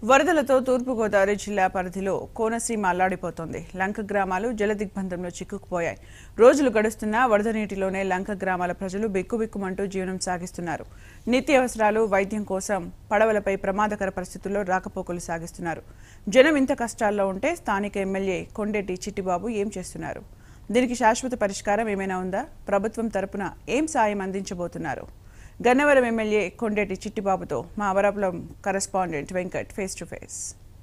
వరదలతో తూర్పుగోదావరి జిల్లా పరిధిలో కోనసీమ అల్లాడిపోతోంది లంక గ్రామాలు జలదిగ్బంధంలో చిక్కుకుపోయాయి రోజులు గడుస్తున్నా వరద నీటిలోనే లంక గ్రామాల ప్రజలు బిక్కుబిక్కుమంటూ జీవనం సాగిస్తున్నారు నిత్యావసరాలు వైద్యం కోసం పడవలపై ప్రమాదకర పరిస్థితుల్లో రాకపోకలు సాగిస్తున్నారు జనం ఇంత కష్టాల్లో ఉంటే స్థానిక ఎమ్మెల్యే కొండేటి చిట్టిబాబు ఏం చేస్తున్నారు దీనికి శాశ్వత పరిష్కారం ఏమైనా ఉందా ప్రభుత్వం తరపున ఏం సాయం అందించబోతున్నారు గన్నవరం ఎమ్మెల్యే కొండేటి చిట్టిబాబుతో మా Amarapuram correspondent Venkat face to face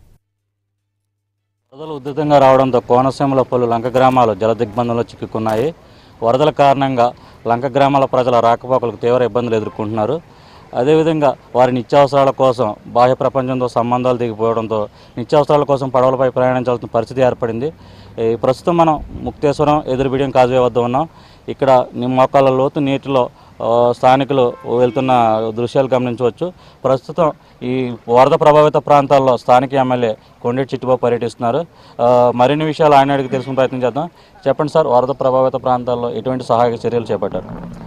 వరదలు ఉధృతంగా రావడంతో కోనసీమలో పలు లంక గ్రామాలు జల దిగ్బంధంలో చిక్కుకున్నాయి వరదల కారణంగా లంక గ్రామాల ప్రజల రాకపోకలకు తీవ్ర ఇబ్బందులు ఎదుర్కొంటున్నారు అదేవిధంగా వారి నిత్యావసరాల కోసం బాహ్య ప్రపంచంతో సంబంధాలు దిగిపోవడంతో నిత్యావసరాల కోసం పడవలపై ప్రయాణించాల్సిన పరిస్థితి ఏర్పడింది ఈ ప్రస్తుతం మనం ముక్తేశ్వరం ఎదురుబిడియం కాజువే వద్ద ఉన్నాం ఇక్కడ ని- మోకాళ్ళ లోతు నీటిలో ఆ, స్థానికులు వెళ్తున్న దృశ్యాలు గమనించవచ్చు ప్రస్తుతం ఈ వరద ప్రభావిత ప్రాంతాల్లో స్థానిక ఎమ్మెల్యే కొండేటి చిట్టుబాబు పర్యటిస్తున్నారు ఆ, మరిన్ని విషయాలు ఆయన అడిగి తెలుసుకునే ప్రయత్నం చేద్దాం చెప్పండి సార్ వరద ప్రభావిత ప్రాంతాల్లో ఎటువంటి సహాయక చర్యలు చేపట్టారు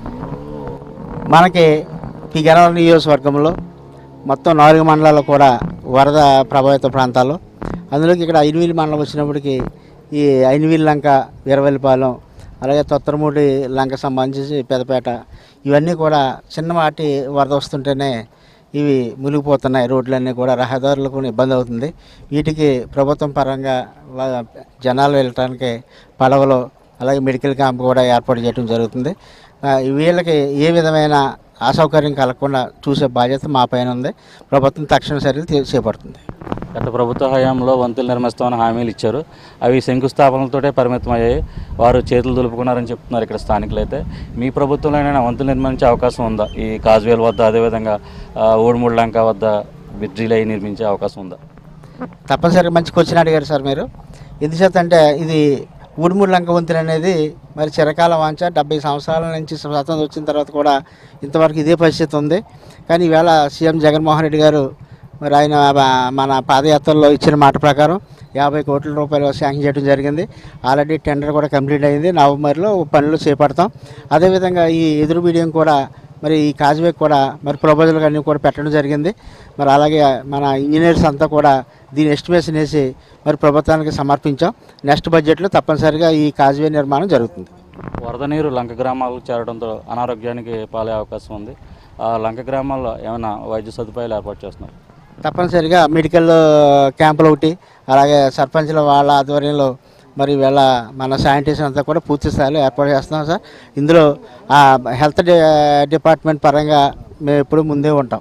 మనకి ఈ గన్నవరం నియోజకవర్గంలో మొత్తం నాలుగు మండలాలు కూడా వరద ప్రభావిత ప్రాంతాలు అందులోకి ఇక్కడ ఐనవీల్ మండలం వచ్చినప్పటికి ఈ ఐనవీల్ లంక వీరవల్లిపాలెం అలాగే తొత్తరమూడి లంక సంబంధించి పెదపేట ఇవన్నీ కూడా చిన్నపాటి వరద వస్తుంటేనే ఇవి మునిగిపోతున్నాయి రోడ్లన్నీ కూడా రహదారులకు ఇబ్బంది అవుతుంది వీటికి ప్రభుత్వం పరంగా వా- జనాలు వెళ్ళటానికి పడవలు అలాగే మెడికల్ క్యాంప్ కూడా ఏర్పాటు చేయడం జరుగుతుంది ఆ, వీళ్ళకి ఏ విధమైన అసౌకర్యం కలగకుండా చూసే బాధ్యత మా పైన ఉంది ప్రభుత్వం తక్షణ చర్యలు తీ- చేపడుతుంది గత ప్రభుత్వ హయాంలో వంతులు నిర్మిస్తామని హామీలు ఇచ్చారు అవి శంకుస్థాపనలతోటే పరిమితమయ్యాయి వారు చేతులు దులుపుకున్నారని చెప్తున్నారు ఇక్కడ స్థానికులు అయితే మీ ప్రభుత్వంలోనైనా వంతులు నిర్మించే అవకాశం ఉందా ఈ కాజువేల్ వద్ద అదేవిధంగా ఆ, ఊడుమూడు లంక వద్ద బ్రిడ్జిలు అవి నిర్మించే అవకాశం ఉందా తప్పనిసరిగా మంచి క్వశ్చన్ అడిగారు సార్ మీరు ఎందుచేత అంటే ఇది ఊడిమూడి లంక వంతెన అనేది మరి చిరకాల వాంచ డెబ్బై సంవత్సరాల నుంచి స్వాతంత్రం వచ్చిన తర్వాత కూడా ఇంతవరకు ఇదే పరిస్థితి ఉంది కానీ ఈవేళ సీఎం జగన్మోహన్ రెడ్డి గారు మరి ఆయన బ- మన పాదయాత్రలో ఇచ్చిన మాట ప్రకారం యాభై కోట్ల రూపాయలు శాంక్షన్ చేయడం జరిగింది ఆల్రెడీ టెండర్ కూడా కంప్లీట్ అయింది నవంబర్లో పనులు చేపడతాం అదేవిధంగా ఈ ఎదురు బిడియం కూడా మరి ఈ కాజ్వే కూడా మరి ప్రపోజల్ అన్నీ కూడా పెట్టడం జరిగింది మరి అలాగే మన ఇంజనీర్స్ అంతా కూడా దీని ఎస్టిమేషన్ వేసి మరి ప్రభుత్వానికి సమర్పించాం నెక్స్ట్ బడ్జెట్లో తప్పనిసరిగా ఈ కాజ్వే నిర్మాణం జరుగుతుంది వరద నీరు లంక గ్రామాలకు చేరడంతో అనారోగ్యానికి పాలే అవకాశం ఉంది ఆ లంక గ్రామాల్లో ఏమైనా వైద్య సదుపాయాలు ఏర్పాటు చేస్తున్నారు తప్పనిసరిగా మెడికల్ క్యాంపులు ఒకటి అలాగే సర్పంచ్ల వాళ్ళ ఆధ్వర్యంలో మరి వీళ్ళ మన శానిటేషన్ అంతా కూడా పూర్తి స్థాయిలో ఏర్పాటు చేస్తున్నాం సార్ ఇందులో ఆ, హెల్త్ డి- డిపార్ట్మెంట్ పరంగా మేము ఎప్పుడు ముందే ఉంటాం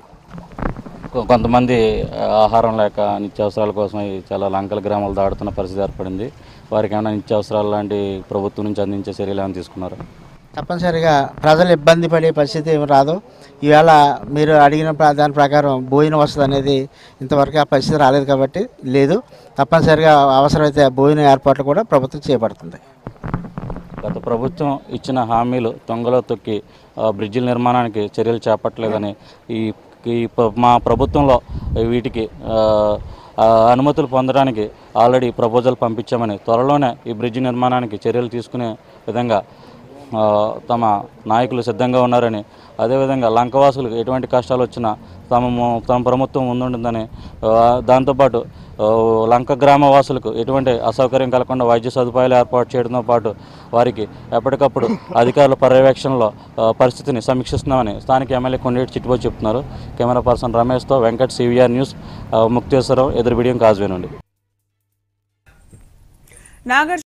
కొ- కొంతమంది ఆ, ఆహారం లేక నిత్యావసరాల కోసం ఈ చాలా లంకల గ్రామాలు దాడుతున్న పరిస్థితి ఏర్పడింది వారికి ఏమైనా నిత్యావసరాలు లాంటి ప్రభుత్వం నుంచి అందించే చర్యలు ఏమైనా తీసుకున్నారు తప్పనిసరిగా ప్రజలు ఇబ్బంది పడే పరిస్థితి ఏమి రాదు ఈవేళ మీరు అడిగిన ప్ర- దాని ప్రకారం భోజనం వస్తుంది అనేది ఇంతవరకు ఆ పరిస్థితి రాలేదు కాబట్టి లేదు తప్పనిసరిగా అవసరమైతే భోజన ఏర్పాట్లు కూడా ప్రభుత్వం చేపడుతుంది గత ప్రభుత్వం ఇచ్చిన హామీలు తొంగలో తొక్కి ఆ, బ్రిడ్జిల నిర్మాణానికి చర్యలు చేపట్టలేదని ఈ ఈ ప్ర- మా ప్రభుత్వంలో వీటికి ఆ, ఆ, అనుమతులు పొందడానికి ఆల్రెడీ ప్రపోజల్ పంపించామని త్వరలోనే ఈ బ్రిడ్జి నిర్మాణానికి చర్యలు తీసుకునే విధంగా ఆ, తమ నాయకులు సిద్ధంగా ఉన్నారని అదేవిధంగా లంకవాసులకు ఎటువంటి కష్టాలు వచ్చినా తమ ము- తమ ప్రభుత్వం ముందుంటుందని ఆ, దాంతోపాటు ఆ, లంక గ్రామ వాసులకు ఎటువంటి అసౌకర్యం కలగకుండా వైద్య సదుపాయాలు ఏర్పాటు చేయడంతో పాటు వారికి ఎప్పటికప్పుడు అధికారుల పర్యవేక్షణలో ఆ, పరిస్థితిని సమీక్షిస్తున్నామని స్థానిక ఎమ్మెల్యే కొండేటి చిట్టుబాబు చెప్తున్నారు కెమెరా పర్సన్ రమేష్తో వెంకట్ సివిఆర్ న్యూస్ ఆ, ముక్తేశ్వరం ఎదురుబిడియం కాజ్వే నుండి నాగర్